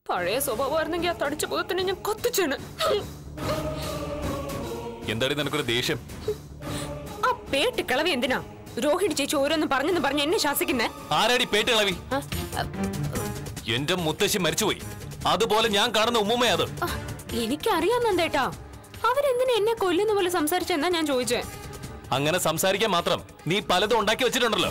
പഴയ സ്വഭാവമായിരുന്നെങ്കിൽ ആ തടിച്ച ഭൂതത്തിനെ ഞാൻ കത്തിച്ചാണ് എന്താടി നിനക്കൊരു ദേഷ്യം ആ പേട്ട് കിളവി എന്തിനാ രോഹിണി ചേച്ചി ഓരോന്നും പറഞ്ഞെന്ന് പറഞ്ഞ് എന്നെ ശാസിക്കുന്നേ ആരാടി പേട്ട് കളവി എന്റെ മുത്തശ്ശി മരിച്ചുപോയി അതുപോലെ ഞാൻ കാണുന്ന ഉമ്മുമ്മ അത് എനിക്കറിയാം നന്ദേട്ടാ അവരെന്തിനാ എന്നെ കൊല്ലുന്ന പോലെ സംസാരിച്ചെന്നാ ഞാൻ ചോദിച്ചേ അങ്ങനെ സംസാരിക്കാൻ മാത്രം നീ പലതും ഉണ്ടാക്കി വെച്ചിട്ടുണ്ടല്ലോ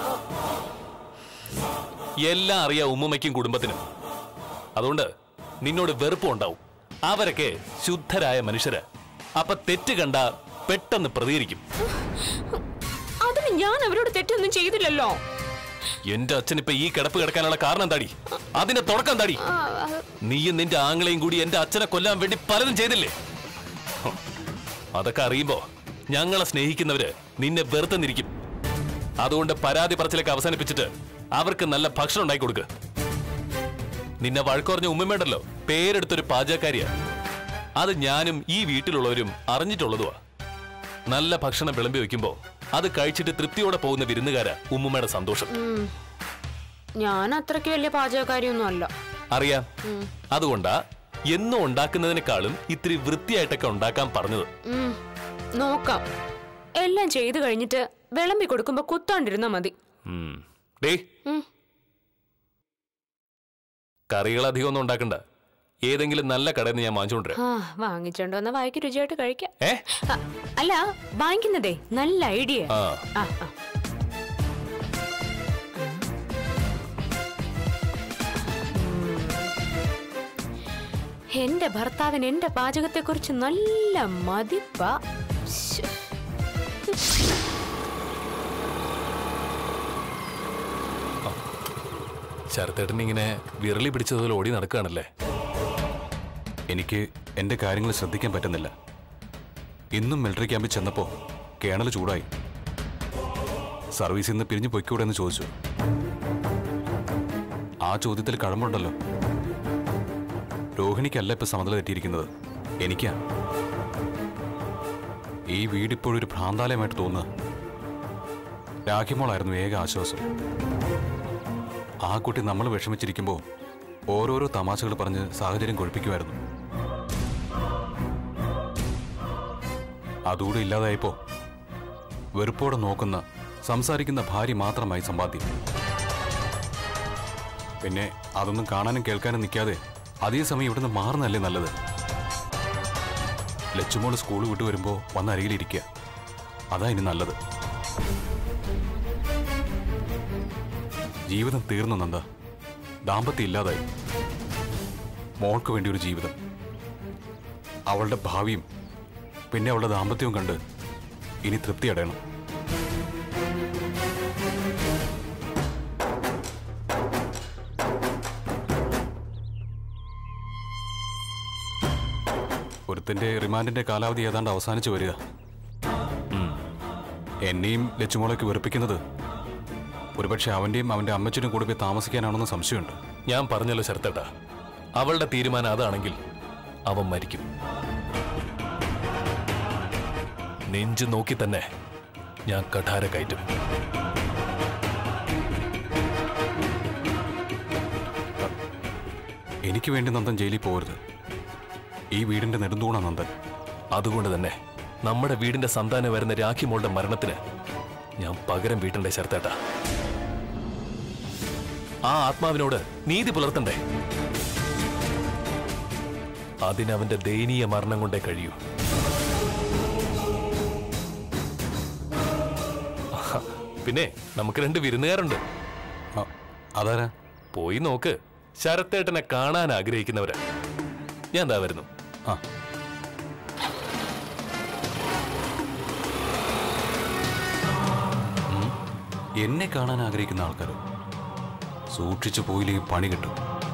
എല്ലാം അറിയാം ഉമ്മുമ്മയ്ക്കും കുടുംബത്തിനും അതുകൊണ്ട് നിന്നോട് വെറുപ്പം ഉണ്ടാവും അവരൊക്കെ ശുദ്ധരായ മനുഷ്യര് അപ്പൊ തെറ്റ് കണ്ട പെട്ടെന്ന് പ്രതികരിക്കും അതിന് ഞാൻ അവരോട് തെറ്റൊന്നും ചെയ്തില്ലല്ലോ എന്റെ അച്ഛൻ ഇപ്പൊ ഈ കിടപ്പ് കിടക്കാനുള്ള കാരണം എന്താടി അതിന്റെ തുടക്കം എന്താടി ആ, ആ, നീയും നിന്റെ ആങ്ങളെയും കൂടി എന്റെ അച്ഛനെ കൊല്ലാൻ വേണ്ടി പലതും ചെയ്തില്ലേ ഹ്, അതൊക്കെ അറിയുമ്പോ ഞങ്ങളെ സ്നേഹിക്കുന്നവര് നിന്നെ വെറുത്തെന്നിരിക്കും അതുകൊണ്ട് പരാതി പറച്ചിലൊക്കെ അവസാനിപ്പിച്ചിട്ട് അവർക്ക് നല്ല ഭക്ഷണം ഉണ്ടാക്കി കൊടുക്ക് നിന്നെ വഴക്കുറഞ്ഞ ഉമ്മയുണ്ടല്ലോ പേരെടുത്തൊരു പാചകക്കാരിയാ അത് ഞാനും ഈ വീട്ടിലുള്ളവരും അറിഞ്ഞിട്ടുള്ളതുവാ നല്ല ഭക്ഷണം വിളമ്പി വെക്കുമ്പോ അത് കഴിച്ചിട്ട് തൃപ്തിയോടെ പോകുന്ന വിരുന്നുകാരാ ഉമ്മുമ്മയുടെ സന്തോഷം ഉം. ഞാൻ അത്രയ്ക്ക് വലിയ പാചകക്കാരിയൊന്നും അല്ല അറിയാം അതുകൊണ്ടാ എന്നും ഉണ്ടാക്കുന്നതിനേക്കാളും ഇത്തിരി വൃത്തിയായിട്ടൊക്കെ ഉണ്ടാക്കാൻ പറഞ്ഞത് ഉം. നോക്കാം എല്ലാം ചെയ്തു കഴിഞ്ഞിട്ട് വിളമ്പി കൊടുക്കുമ്പോ കുത്താണ്ടിരുന്നാ മതി ഉം. ഡേ ഉം. കറികൾ അധികം ഒന്നും ഉണ്ടാക്കണ്ട ഏതെങ്കിലും നല്ല കടയിൽ നിന്ന് ഞാൻ വാങ്ങിച്ചുകൊണ്ടിരാം ആ വാങ്ങിച്ചോണ്ട് വന്ന വായിക്ക് രുചിയായിട്ട് കഴിക്കാം ഏ ആ, അല്ല വാങ്ങിക്കുന്നതേ നല്ല ഐഡിയ ആ ആ ആ. എന്റെ ഭർത്താവിന് എന്റെ പാചകത്തെക്കുറിച്ച് നല്ല മതിപ്പാ ശ്ശെ. ശരത്തേട്ടൻ ഇങ്ങനെ വിരളി പിടിച്ചതുപോലെ ഓടി നടക്കുകയാണല്ലേ എനിക്ക് എൻ്റെ കാര്യങ്ങൾ ശ്രദ്ധിക്കാൻ പറ്റുന്നില്ല ഇന്നും മിലിറ്ററി ക്യാമ്പിൽ ചെന്നപ്പോൾ കേണൽ ചൂടായി സർവീസിൽ നിന്ന് പിരിഞ്ഞു പൊയ്ക്കൂടെ എന്ന് ചോദിച്ചു ആ ചോദ്യത്തിൽ കഴമ്പുണ്ടല്ലോ രോഹിണിക്കല്ല ഇപ്പൊ സമനില തെറ്റിയിരിക്കുന്നത് എനിക്കാ ഈ വീടിപ്പോഴൊരു ഭ്രാന്താലയമായിട്ട് തോന്നുക രാഖിമോളായിരുന്നു ഏക ആശ്വാസം ആ കുട്ടി നമ്മൾ വിഷമിച്ചിരിക്കുമ്പോൾ ഓരോരോ തമാശകൾ പറഞ്ഞ് സാഹചര്യം കൊഴിപ്പിക്കുമായിരുന്നു അതുകൂടെ ഇല്ലാതായപ്പോ വെറുപ്പോടെ നോക്കുന്ന സംസാരിക്കുന്ന ഭാര്യ മാത്രമായി സമ്പാദ്യം പിന്നെ അതൊന്നും കാണാനും കേൾക്കാനും നിൽക്കാതെ അതേ സമയം ഇവിടുന്ന് മാറുന്നല്ലേ നല്ലത് ലച്ചുമോള് സ്കൂൾ വിട്ടു വരുമ്പോ വന്ന് അരികിലിരിക്കുക അതാ ഇനി നല്ലത് ജീവിതം തീർന്നു നന്ദ ദാമ്പത്യം ഇല്ലാതായി മോൾക്ക് വേണ്ടി ഒരു ജീവിതം അവളുടെ ഭാവിയും പിന്നെ അവളുടെ ദാമ്പത്യവും കണ്ട് ഇനി തൃപ്തി അടയണം ഒരുത്തന്റെ റിമാൻഡിന്റെ കാലാവധി ഏതാണ്ട് അവസാനിച്ചു വരിക ഉം. എന്നെയും ലച്ചുമോളൊക്കെ വെറുപ്പിക്കുന്നത് ഒരുപക്ഷെ അവന്റെയും അവന്റെ അമ്മച്ചിനും കൂടെ പോയി താമസിക്കാനാണെന്ന് സംശയമുണ്ട് ഞാൻ പറഞ്ഞല്ലോ ശരത്തേട്ടാ അവളുടെ തീരുമാനം അതാണെങ്കിൽ അവൻ മരിക്കും നെഞ്ചു നോക്കി തന്നെ ഞാൻ കഠാര കയറ്റും എനിക്ക് വേണ്ടി നന്ദൻ ജയിലിൽ പോകരുത് ഈ വീടിന്റെ നെടുന്തൂണ നന്ദൻ അതുകൊണ്ട് തന്നെ നമ്മുടെ വീടിന്റെ സന്താനം വരുന്ന രാഖി മോളുടെ മരണത്തിന് ഞാൻ പകരം വീട്ടണ്ടേ ശരത്തേട്ട ആ ആത്മാവിനോട് നീതി പുലർത്തണ്ടേ അതിനവന്റെ ദയനീയ മരണം കൊണ്ടേ കഴിയൂ ആഹ്, പിന്നെ നമുക്ക് രണ്ട് വിരുന്നുകാരുണ്ട് ആ, അതാരാ പോയി നോക്ക് ശരത്തേട്ടനെ കാണാൻ ആഗ്രഹിക്കുന്നവരാ ഞാൻ എന്താ വരുന്നു ആ ഉം. എന്നെ കാണാൻ ആഗ്രഹിക്കുന്ന ആൾക്കാർ സൂക്ഷിച്ചു പോയില്ലെങ്കിൽ പണി കിട്ടും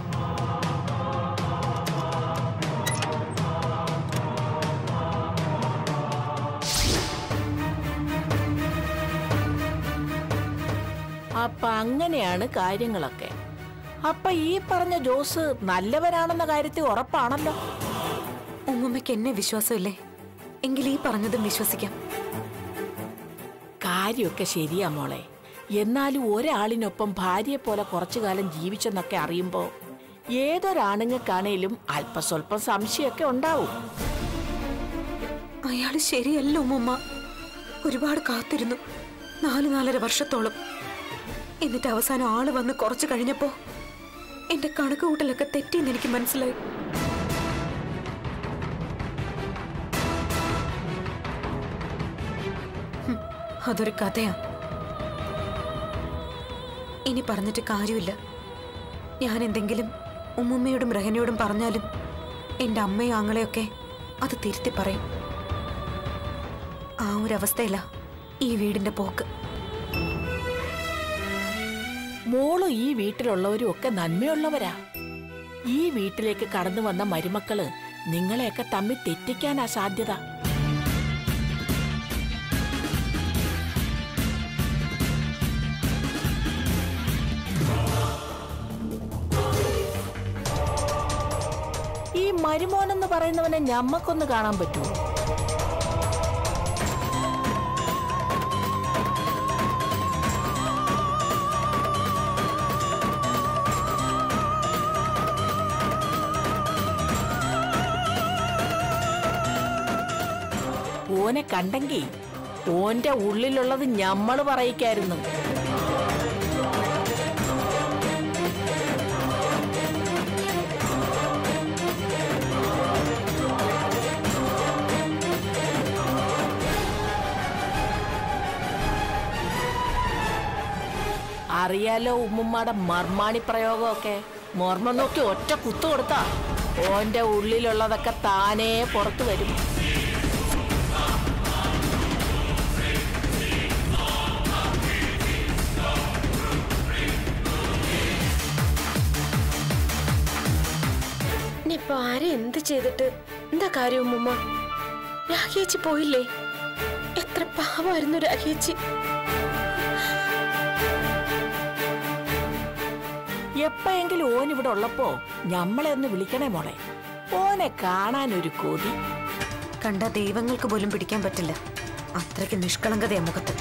അപ്പൊ അങ്ങനെയാണ് കാര്യങ്ങളൊക്കെ അപ്പൊ ഈ പറഞ്ഞ ജോസ് നല്ലവനാണെന്ന കാര്യത്തിൽ ഉറപ്പാണല്ലോ ഉമ്മുമ്മയ്ക്ക് എന്നെ വിശ്വാസമില്ലേ എങ്കിൽ ഈ പറഞ്ഞതും വിശ്വസിക്കാം കാര്യമൊക്കെ ശരിയാ മോളെ എന്നാലും ഒരാളിനൊപ്പം ഭാര്യയെ പോലെ കുറച്ചു കാലം ജീവിച്ചെന്നൊക്കെ അറിയുമ്പോ ഏതൊരാണുങ്ങൾക്കാണേലും അല്പസ്വല്പം സംശയമൊക്കെ ഉണ്ടാവും അയാള് ശരിയല്ല ഉമ്മമ്മ ഒരുപാട് കാത്തിരുന്നു നാല് നാലര വർഷത്തോളം എന്നിട്ട് അവസാനം ആള് വന്ന് കുറച്ച് കഴിഞ്ഞപ്പോ എന്റെ കണക്ക് കൂട്ടലൊക്കെ തെറ്റിയെന്ന് എനിക്ക് മനസ്സിലായി ഹും, അതൊരു കഥയാ ഇനി പറഞ്ഞിട്ട് കാര്യമില്ല ഞാൻ എന്തെങ്കിലും ഉമ്മുമ്മയോടും റഹനയോടും പറഞ്ഞാലും എന്റെ അമ്മയും ആങ്ങളെയൊക്കെ അത് തിരുത്തി പറയും ആ ഒരു അവസ്ഥയില ഈ വീടിന്റെ പോക്ക് മോളും ഈ വീട്ടിലുള്ളവരും ഒക്കെ നന്മയുള്ളവരാ ഈ വീട്ടിലേക്ക് കടന്നു വന്ന മരുമക്കള് നിങ്ങളെയൊക്കെ തമ്മിൽ തെറ്റിക്കാനാ സാധ്യത ഈ മരുമോനെന്ന് പറയുന്നവനെ ഞമ്മക്കൊന്ന് കാണാൻ പറ്റുമോ ഓനെ കണ്ടെങ്കി ഓന്റെ ഉള്ളിലുള്ളത് ഞമ്മള് പറയിക്കായിരുന്നു അറിയാലോ ഉമ്മുമ്മയുടെ മർമാണി പ്രയോഗമൊക്കെ മർമ്മം നോക്കി ഒറ്റ കുത്തു കൊടുത്താ ഓന്റെ ഉള്ളിലുള്ളതൊക്കെ താനേ പുറത്തു വരും ഇനിയിപ്പൊ ആരെ എന്ത് ചെയ്തിട്ട് എന്താ കാര്യം ഉമ്മ രാഖിയേച്ചി പോയില്ലേ എത്ര പാവമായിരുന്നു രാഖിയേച്ചി എപ്പോഴെങ്കിലും ഓൻ ഇവിടെ ഉള്ളപ്പോ ഞമ്മളെ ഒന്ന് വിളിക്കണേ മോളെ ഓനെ കാണാൻ ഒരു കൊതി കണ്ട ദൈവങ്ങൾക്ക് പോലും പിടിക്കാൻ പറ്റില്ല അത്രയ്ക്ക് നിഷ്കളങ്കതയാ മുഖത്ത്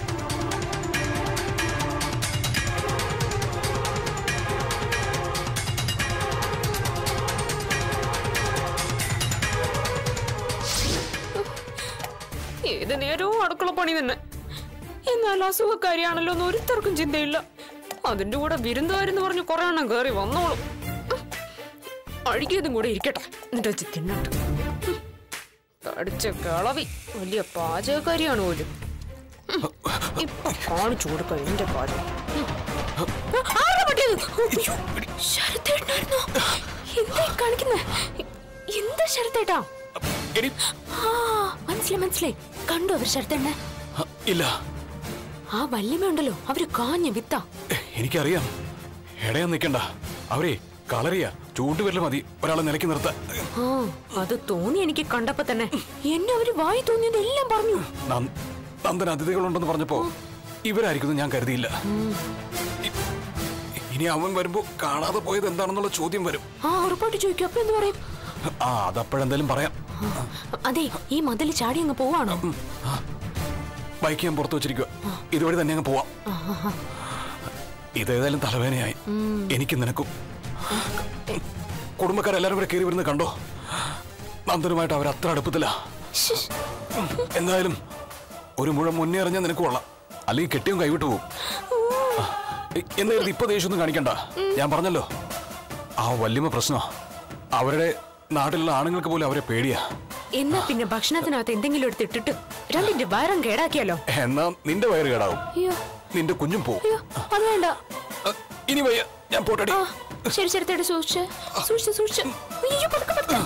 ഏത് നേരവും അടുക്കള പണി തന്നെ എന്നാൽ അസുഖക്കാരിയാണല്ലോ എന്ന് ഒരുത്തർക്കും ചിന്തയില്ല അതിന്റെ കൂടെ വിരുന്നുകാരെന്ന് പറഞ്ഞ് കുറെ എണ്ണം കയറി വന്നോളും അഴുകിയതും കൂടെ ഇരിക്കട്ടെ എന്നിട്ട് വെച്ച് തിന്നട്ടെ ഉം. തടിച്ച കിളവി വലിയ പാചകക്കാരിയാണ് പോലും ഉം. ഇപ്പൊ കാണിച്ചു കൊടുക്ക എന്റെ പാചകം ഉം. ആരാ പൊട്ടിയത്? അയ്യോ, ശരത്തേട്ടനായിരുന്നോ? എന്താ ഈ കാണിക്കുന്നെ? എന്താ ശരത്തേട്ടാ എടി ആ, മനസ്സിലായി മനസ്സിലായി കണ്ടു അവർ ശരത്തേണ്ണ ഹ, ഇല്ല ആ വല്യമ്മ ഉണ്ടല്ലോ അവര് കാഞ്ഞ വിത്ത എനിക്കറിയാം ഇടയാൻ നിൽക്കണ്ട അവരെ കളറിയ ചൂണ്ടുവിരൽ മതി ഒരാളെ നിലയ്ക്ക് നിർത്താൻ ആ അത് തോന്നി എനിക്ക് കണ്ടപ്പോ തന്നെ എന്നെ അവര് വായി തോന്നിയതെല്ലാം പറഞ്ഞു നന്ദ- നന്ദൻ അതിഥികളുണ്ടെന്ന് പറഞ്ഞപ്പോ ഇവരായിരിക്കുന്നു ഞാൻ കരുതിയില്ല ഇ- ഇനി അവൻ വരുമ്പോ കാണാതെ പോയത് എന്താണെന്നുള്ള ചോദ്യം വരും ആ ഉറപ്പായിട്ട് ചോദിക്കും അപ്പൊ എന്ത് പറയും ആ അതപ്പോഴെന്തായാലും പറയാം അതെ ഈ മതില് ചാടി അങ്ങ് പോവാണോ ബൈക്ക് ഞാൻ പുറത്തു വെച്ചിരിക്കുക ഇതുവഴി തന്നെ അങ്ങ് പോവാം ഇതേതായാലും തലവേദനയായി എനിക്ക് നിനക്കും കുടുംബക്കാരെല്ലാരും കൂടെ കയറി വരുന്നത് കണ്ടോ നന്ദനുമായിട്ട് അവർ അത്ര അടുപ്പത്തില്ല എന്തായാലും ഒരു മുഴം മുന്നേ അറിഞ്ഞാൽ നിനക്ക് കൊള്ളാം അല്ലെങ്കിൽ കെട്ടിയും കൈവിട്ടു പോകും എന്ന് കരുതി ഇപ്പൊ ദേഷ്യമൊന്നും കാണിക്കണ്ട ഞാൻ പറഞ്ഞല്ലോ ആ വല്യമ്മ പ്രശ്നമാ അവരുടെ നാട്ടിലുള്ള ആണുങ്ങൾക്ക് പോലും അവരെ പേടിയാ എന്നാ പിന്നെ ഭക്ഷണത്തിനകത്ത് എന്തെങ്കിലും എടുത്തിട്ടിട്ട് രണ്ടിന്റെ വയറും കേടാക്കിയാലോ എന്നാ നിന്റെ വയറ് കേടാവും അയ്യോ നിന്റെ കുഞ്ഞും പോവും അയ്യോ അത് വേണ്ട അ, ഇനി വയ്യ ഞാൻ പോട്ടടി ആ ശരി ശരി തേടി സൂക്ഷിച്ച് സൂക്ഷിച്ച് സൂക്ഷിച്ച് അയ്യോ പതുക്കെ പതുക്കെ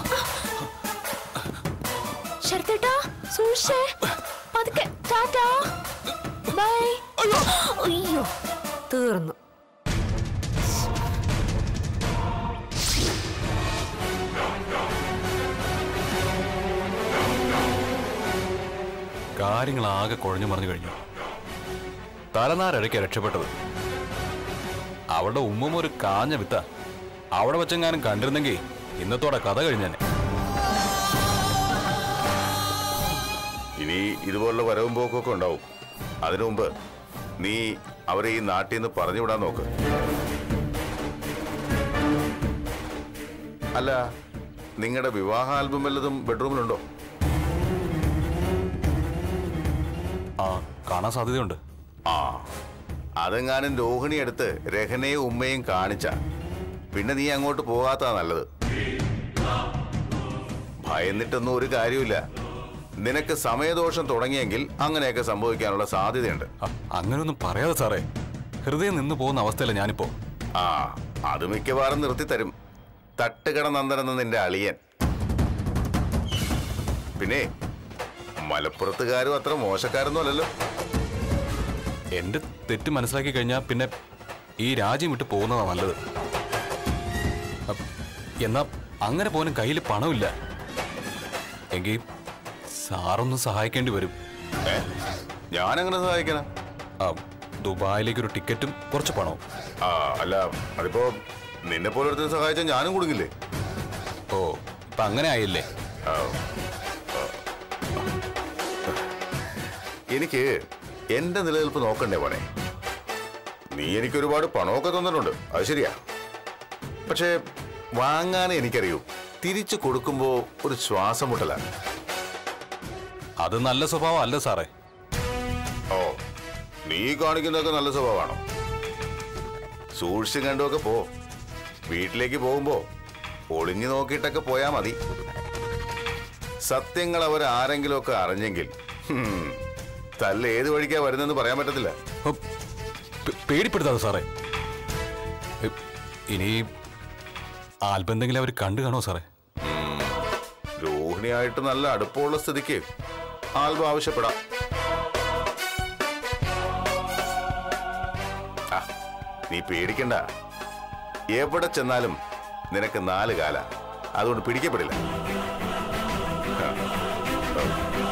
ശരത്തേട്ടാ സൂക്ഷിച്ചേ പതുക്കെ ടാറ്റാ ബൈ അയ്യോ തീർന്നു കാര്യങ്ങൾ ആകെ കുഴഞ്ഞു മറിഞ്ഞു കഴിഞ്ഞു തലനാരഴയ്ക്ക് രക്ഷപ്പെട്ടത് അവളുടെ ഉമ്മും ഒരു കാഞ്ഞ വിത്ത അവിടെ വെച്ചെങ്ങാനും കണ്ടിരുന്നെങ്കിൽ ഇന്നത്തോടെ കഥ കഴിഞ്ഞാനെ ഇനി ഇതുപോലുള്ള വരവും പോക്കൊക്കെ ഉണ്ടാവും അതിനു മുമ്പ് നീ അവരെ ഈ നാട്ടിൽ നിന്ന് പറഞ്ഞു വിടാൻ നോക്ക് അല്ല നിങ്ങളുടെ വിവാഹ ആൽബം വല്ലതും ബെഡ്റൂമിലുണ്ടോ ആ കാണാൻ സാധ്യതയുണ്ട് ആ അതെങ്ങാനും രോഹിണി എടുത്ത് രഹനയും ഉമ്മയും കാണിച്ച പിന്നെ നീ അങ്ങോട്ട് പോകാത്തതാ നല്ലത് ഭയന്നിട്ടൊന്നും ഒരു കാര്യമില്ല നിനക്ക് സമയദോഷം തുടങ്ങിയെങ്കിൽ അങ്ങനെയൊക്കെ സംഭവിക്കാനുള്ള സാധ്യതയുണ്ട് ആ, അങ്ങനെയൊന്നും പറയാതെ സാറേ ഹൃദയം നിന്ന് പോകുന്ന അവസ്ഥയില്ല ഞാനിപ്പോ ആ അത് മിക്കവാറും നിർത്തി തരും തട്ടുകട നന്ദനെന്ന നിന്റെ അളിയൻ പിന്നെ മലപ്പുറത്തുകാരും അത്ര മോശക്കാരൊന്നും അല്ലല്ലോ എന്റെ തെറ്റ് മനസ്സിലാക്കി കഴിഞ്ഞാൽ പിന്നെ ഈ രാജ്യം വിട്ട് പോകുന്നതാ നല്ലത് അപ്പ് എന്നാ അങ്ങനെ പോലും കയ്യിൽ പണമില്ല എങ്കിൽ സാറൊന്ന് സഹായിക്കേണ്ടി വരും ഏ ഞാനെങ്ങനെ സഹായിക്കണ ആ, ദുബായിലേക്ക് ഒരു ടിക്കറ്റും കുറച്ച് പണവും ആ അല്ല അതിപ്പോ നിന്നെ പോലെ ഒരുത്തനെ സഹായിച്ചാൽ ഞാനും കുടുങ്ങില്ലേ ഓ ഇപ്പൊ അങ്ങനെ ആയില്ലേ ആ, ആ. എനിക്ക് എന്റെ നിലനിൽപ്പ് നോക്കണ്ടേ പോനെ നീ എനിക്ക് ഒരുപാട് പണമൊക്കെ തന്നിട്ടുണ്ട് അത് ശരിയാ പക്ഷേ വാങ്ങാനേ എനിക്കറിയൂ തിരിച്ചു കൊടുക്കുമ്പോ ഒരു ശ്വാസം മുട്ടലാണ് അത് നല്ല സ്വഭാവം അല്ല സാറേ ഓ നീ കാണിക്കുന്നതൊക്കെ നല്ല സ്വഭാവമാണോ സൂക്ഷിച്ചു കണ്ടുമൊക്കെ പോ വീട്ടിലേക്ക് പോകുമ്പോ ഒളിഞ്ഞു നോക്കിയിട്ടൊക്കെ പോയാ മതി സത്യങ്ങൾ അവർ ആരെങ്കിലും ഒക്കെ അറിഞ്ഞെങ്കിൽ ഹും, തല്ല് ഏത് വഴിക്കാ വരുന്നെന്ന് പറയാൻ പറ്റത്തില്ല ഓ, പേ- പേടിപ്പെടുത്താതെ സാറേ എ, ഇനി ആൽബം എന്തെങ്കിലും അവർ കണ്ടു കാണോ സാറേ രോഹിണിയായിട്ട് നല്ല അടുപ്പമുള്ള സ്ഥിതിക്ക് ആൽബം ആവശ്യപ്പെടാം ആ, നീ പേടിക്കണ്ട എവിടെ ചെന്നാലും നിനക്ക് നാല് കാല അതുകൊണ്ട് പിടിക്കപ്പെടില്ല ആ, ആ.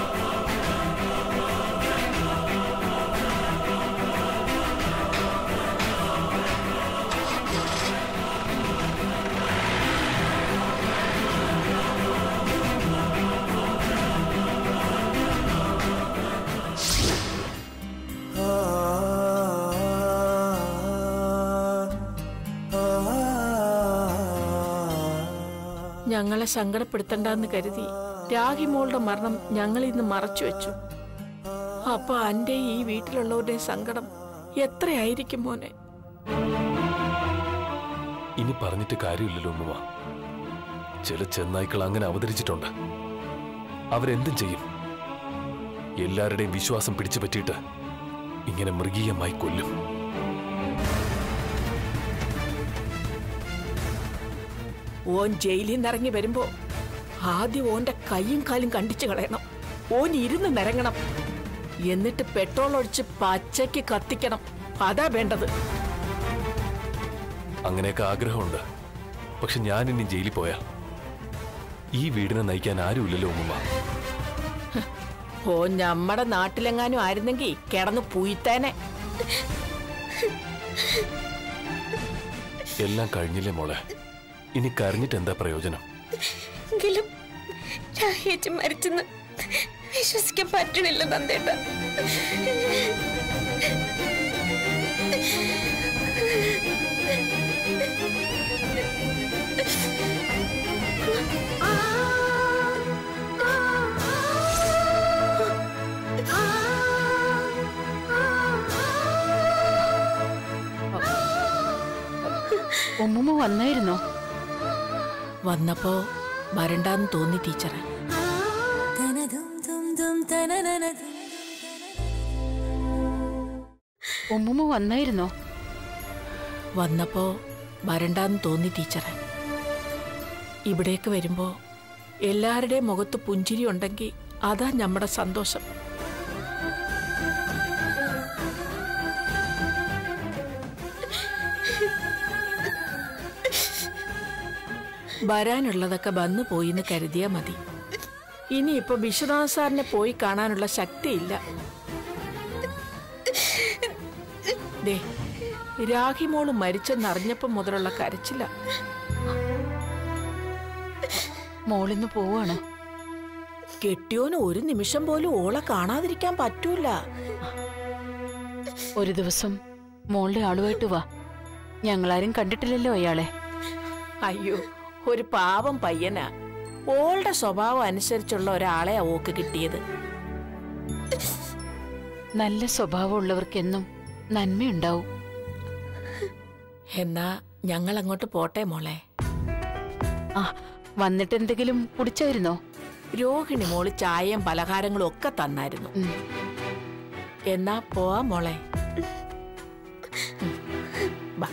ഞങ്ങളെ സങ്കടപ്പെടുത്തണ്ടെന്ന് കരുതി രാഗിമോളുടെ മരണം ഞങ്ങൾ ഇന്ന് മറച്ചു വെച്ചു അപ്പൊ അന്റെ ഈ വീട്ടിലുള്ളവരുടെ സങ്കടം എത്രയായിരിക്കും മോനെ ഇനി പറഞ്ഞിട്ട് കാര്യമില്ലല്ലോ ഉമ്മുവ ചില ചെന്നായ്ക്കൾ അങ്ങനെ അവതരിച്ചിട്ടുണ്ട് അവരെന്തും ചെയ്യും എല്ലാവരുടെയും വിശ്വാസം പിടിച്ചു പറ്റിയിട്ട് ഇങ്ങനെ മൃഗീയമായി കൊല്ലും ഓൻ ജയിലിൽ നിന്ന് ഇറങ്ങി വരുമ്പോ ആദ്യം ഓന്റെ കൈയും കാലും കണ്ടിച്ചു കളയണം ഓൻ ഇരുന്ന് നിരങ്ങണം എന്നിട്ട് പെട്രോൾ ഒഴിച്ച് പച്ചയ്ക്ക് കത്തിക്കണം അതാ വേണ്ടത് അങ്ങനെയൊക്കെ ആഗ്രഹമുണ്ട് പക്ഷെ ഞാൻ ഇനി ജയിലിൽ പോയാൽ ഈ വീടിനെ നയിക്കാൻ ആരുമില്ലല്ലോ ഉമ്മുമ്മ ഓ നമ്മടെ നാട്ടിലെങ്ങാനും ആയിരുന്നെങ്കി കിടന്ന് പൂയിത്തേനെ എല്ലാം കഴിഞ്ഞില്ലേ മോളെ ഇനി കരഞ്ഞിട്ട് എന്താ പ്രയോജനം എങ്കിലും രാഹേച്ച് മരിച്ചെന്ന് വിശ്വസിക്കാൻ പറ്റണില്ല നന്ദേട്ട ഉമ്മുമ്മ വന്നായിരുന്നോ വന്നപ്പോ വരണ്ടാന്ന് തോന്നി ടീച്ചറെ ഉമ്മുമ്മ വന്നായിരുന്നോ വന്നപ്പോ വരണ്ടാന്ന് തോന്നി ടീച്ചറെ ഇവിടേക്ക് വരുമ്പോ എല്ലാവരുടെയും മുഖത്ത് പുഞ്ചിരി ഉണ്ടെങ്കിൽ അതാ നമ്മുടെ സന്തോഷം വരാനുള്ളതൊക്കെ വന്നു പോയിന്ന് കരുതിയാ മതി ഇനിയിപ്പോ വിശ്വനാഥ് സാറിനെ പോയി കാണാനുള്ള ശക്തിയില്ല ദേ രാഹിമോള് മരിച്ചെന്നറിഞ്ഞപ്പം മുതലുള്ള കരച്ചില്ല മോളിന്ന് പോവാണോ കെട്ടിയോന് ഒരു നിമിഷം പോലും ഓളെ കാണാതിരിക്കാൻ പറ്റൂല ഒരു ദിവസം മോളുടെ ആളുമായിട്ട് വാ ഞങ്ങളാരും കണ്ടിട്ടില്ലല്ലോ അയാളെ അയ്യോ ഒരു പാവം പയ്യനാ ഓളുടെ സ്വഭാവം അനുസരിച്ചുള്ള ഒരാളെ ഓക്ക് കിട്ടിയത് നല്ല സ്വഭാവമുള്ളവർക്കെന്നും നന്മയുണ്ടാവും എന്നാ ഞങ്ങൾ അങ്ങോട്ട് പോട്ടെ മോളെ ആ വന്നിട്ട് എന്തെങ്കിലും കുടിച്ചായിരുന്നോ രോഹിണി മോള് ചായയും പലഹാരങ്ങളും ഒക്കെ തന്നായിരുന്നു ഉം. എന്നാ പോവാ മോളെ ഉം. ബാ.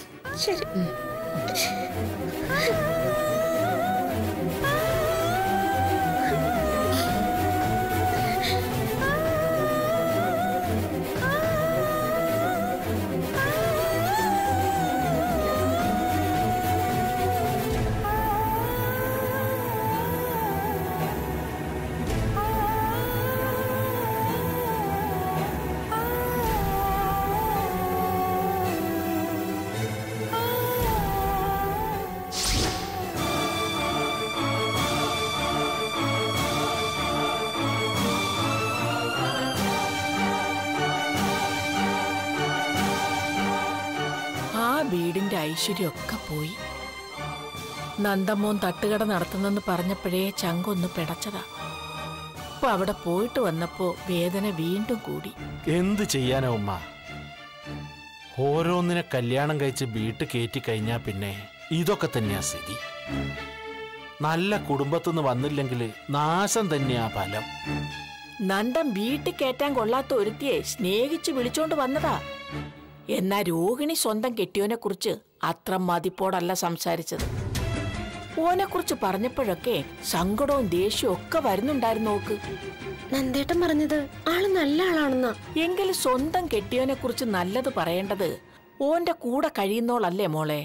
ആ വീടിന്റെ ഐശ്വര്യമൊക്കെ പോയി നന്ദമോൻ തട്ടുകട നടത്തുന്നെന്ന് പറഞ്ഞപ്പോഴേ ചങ്കൊന്ന് പിടച്ചതാ അപ്പൊ അവിടെ പോയിട്ട് വന്നപ്പോ വേദന വീണ്ടും കൂടി എന്ത് ചെയ്യാനാ ഉമ്മ ഓരോന്നിനെ കല്യാണം കഴിച്ച് വീട്ടിൽ കയറ്റി കഴിഞ്ഞാ പിന്നെ ഇതൊക്കെ തന്നെയാ സ്ഥിതി നല്ല കുടുംബത്തുനിന്ന് വന്നില്ലെങ്കിൽ നാശം തന്നെയാ ഫലം നന്ദൻ വീട്ടിൽ കയറ്റാൻ കൊള്ളാത്ത ഒരുത്തിയെ സ്നേഹിച്ച് വിളിച്ചോണ്ട് വന്നതാ എന്നാ രോഹിണി സ്വന്തം കെട്ടിയോനെ കുറിച്ച് അത്ര മതിപ്പോടല്ല സംസാരിച്ചത് ഓനെ കുറിച്ച് പറഞ്ഞപ്പോഴൊക്കെ സങ്കടവും ദേഷ്യവും ഒക്കെ വരുന്നുണ്ടായിരുന്നു നോക്ക് നന്ദേട്ടൻ പറഞ്ഞത് ആള് നല്ല ആളാണെന്നാ എങ്കിലും സ്വന്തം കെട്ടിയോനെ കുറിച്ച് നല്ലത് പറയേണ്ടത് ഓന്റെ കൂടെ കഴിയുന്നോളല്ലേ മോളെ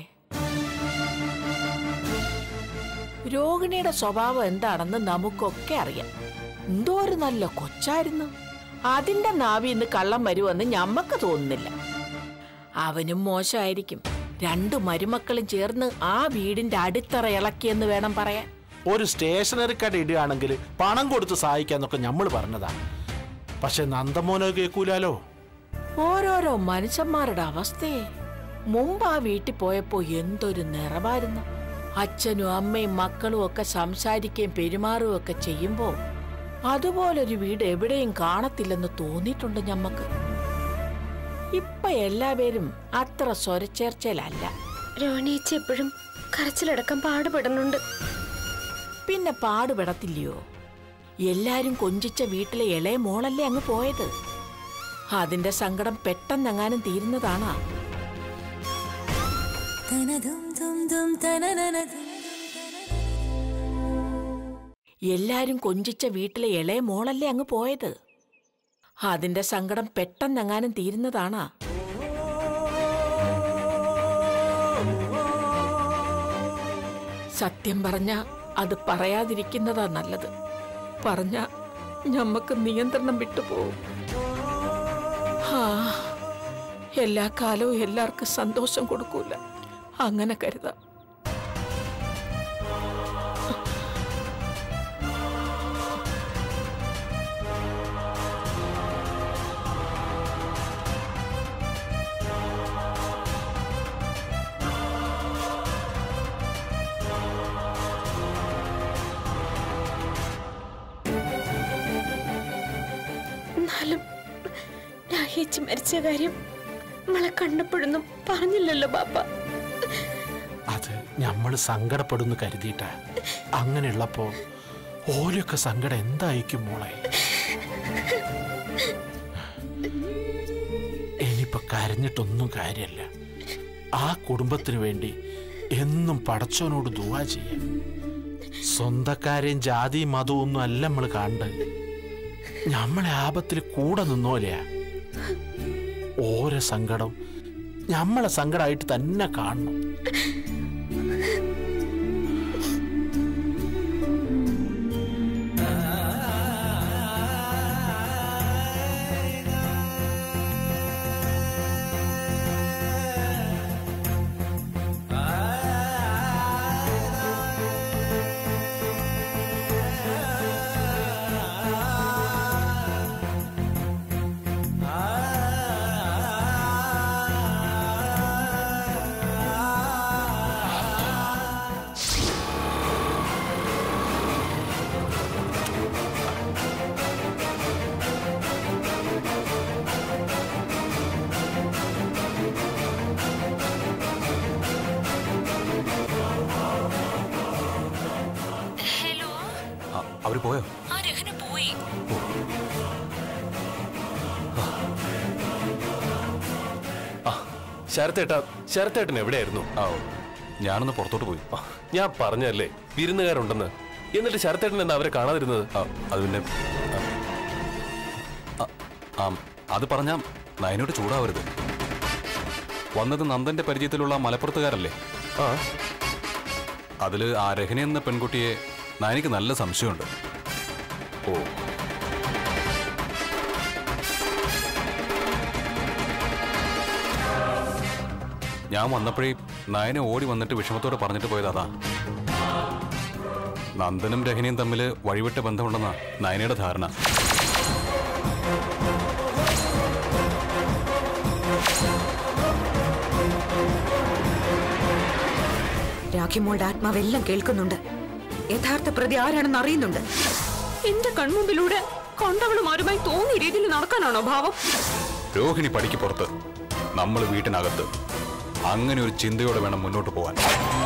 രോഹിണിയുടെ സ്വഭാവം എന്താണെന്ന് നമുക്കൊക്കെ അറിയാം എന്തോ ഒരു നല്ല കൊച്ചായിരുന്നു അതിന്റെ നാവി ഇന്ന് കള്ളം വരുമെന്ന് ഞമ്മക്ക് തോന്നുന്നില്ല അവനും മോശമായിരിക്കും രണ്ടു മരുമക്കളും ചേർന്ന് ആ വീടിന്റെ അടിത്തറ ഇളക്കിയെന്ന് വേണം പറയാൻ ഒരു സ്റ്റേഷനറി കട ഇടുകയാണെങ്കിൽ പണം കൊടുത്ത് സഹായിക്കാന്നൊക്കെ നമ്മൾ പറഞ്ഞതാ പക്ഷെ നന്ദമോനോ കേൾക്കൂലാലോ ഓരോരോ മനുഷ്യന്മാരുടെ അവസ്ഥയെ മുമ്പ് ആ വീട്ടിൽ പോയപ്പോ എന്തൊരു നിറവായിരുന്നു അച്ഛനും അമ്മയും മക്കളും ഒക്കെ സംസാരിക്കുകയും പെരുമാറുകയും ഒക്കെ ചെയ്യുമ്പോ അതുപോലൊരു വീട് എവിടെയും കാണത്തില്ലെന്ന് തോന്നിയിട്ടുണ്ട് ഞമ്മക്ക് ഇപ്പൊ എല്ലാവരും അത്ര സ്വരച്ചേർച്ചയിലല്ല രോഹിണിയേച്ചി എപ്പോഴും കരച്ചിലടക്കം പാടുപെടുന്നുണ്ട് പിന്നെ പാടുപെടത്തില്ലയോ എല്ലാരും കൊഞ്ചിച്ച വീട്ടിലെ ഇളയ മോളല്ലേ അങ്ങ് പോയത് അതിന്റെ സങ്കടം പെട്ടെന്നെങ്ങാനും തീരുന്നതാണാ എല്ലാരും കൊഞ്ചിച്ച വീട്ടിലെ ഇളയ മോളല്ലേ അങ്ങ് പോയത് അതിന്റെ സങ്കടം പെട്ടെന്നെങ്ങാനും തീരുന്നതാണാ സത്യം പറഞ്ഞ അത് പറയാതിരിക്കുന്നതാ നല്ലത് പറഞ്ഞ ഞമ്മക്ക് നിയന്ത്രണം വിട്ടുപോകും ആ എല്ലാ കാലവും എല്ലാവർക്കും സന്തോഷം കൊടുക്കൂല അങ്ങനെ കരുതാം എന്നാലും രാഹിയേച്ചി മരിച്ച കാര്യം നമ്മളെ കണ്ടപ്പോഴൊന്നും പറഞ്ഞില്ലല്ലോ ബാപ്പ അത് നമ്മൾ സങ്കടപ്പെടുന്നു കരുതിയിട്ടാ അങ്ങനെയുള്ളപ്പോ ഓലൊക്കെ സങ്കടം എന്തായിരിക്കും മോളെ ഇനിയിപ്പൊ കരഞ്ഞിട്ടൊന്നും കാര്യമല്ല ആ കുടുംബത്തിന് വേണ്ടി എന്നും പടച്ചവനോട് ദുവാ ചെയ്യാം സ്വന്തക്കാരെയും ജാതിയും മതവും ഒന്നും അല്ല നമ്മൾ കാണേണ്ടത് നമ്മളെ ആപത്തിൽ കൂടെ നിന്നോലെയാ ഓരോ സങ്കടം നമ്മളെ സങ്കടമായിട്ട് തന്നെ കാണണം ആ അവർ പോയോ ആ രഹന പോയി ആ ശരത്തേട്ടാ ശരത്തേട്ടൻ എവിടെയായിരുന്നു ആ ഞാനൊന്ന് പുറത്തോട്ട് പോയി ആ, ഞാൻ പറഞ്ഞല്ലേ വിരുന്നുകാരുണ്ടെന്ന് എന്നിട്ട് ശരത്തേട്ടൻ എന്താ അവരെ കാണാതിരുന്നത് ആ, അത് പിന്നെ ആ, ആ അത് പറഞ്ഞ നയനോട് ചൂടാവരുത് വന്നത് നന്ദന്റെ പരിചയത്തിലുള്ള ആ മലപ്പുറത്തുകാരല്ലേ ആ അതില് ആ രഹന എന്ന പെൺകുട്ടിയെ നയനിക്ക് നല്ല സംശയമുണ്ട് ഓ ഞാൻ വന്നപ്പോഴേ നയനെ ഓടി വന്നിട്ട് വിഷമത്തോടെ പറഞ്ഞിട്ട് പോയത് അതാ നന്ദനും രഹനയും തമ്മിൽ വഴിവിട്ട ബന്ധമുണ്ടെന്നാ നയനയുടെ ധാരണ രാഖിമോളുടെ ആത്മാവെല്ലാം കേൾക്കുന്നുണ്ട് യഥാർത്ഥ പ്രതി ആരാണെന്ന് അറിയുന്നുണ്ട് എന്റെ കൺമുമ്പിലൂടെ കണ്ടവളുമാരുമായി തോന്നിയ രീതിയിൽ നടക്കാനാണോ ഭാവം രോഹിണി പടിക്ക് പുറത്ത് നമ്മൾ വീട്ടിനകത്ത് അങ്ങനെ ഒരു ചിന്തയോടെ വേണം മുന്നോട്ട് പോകാൻ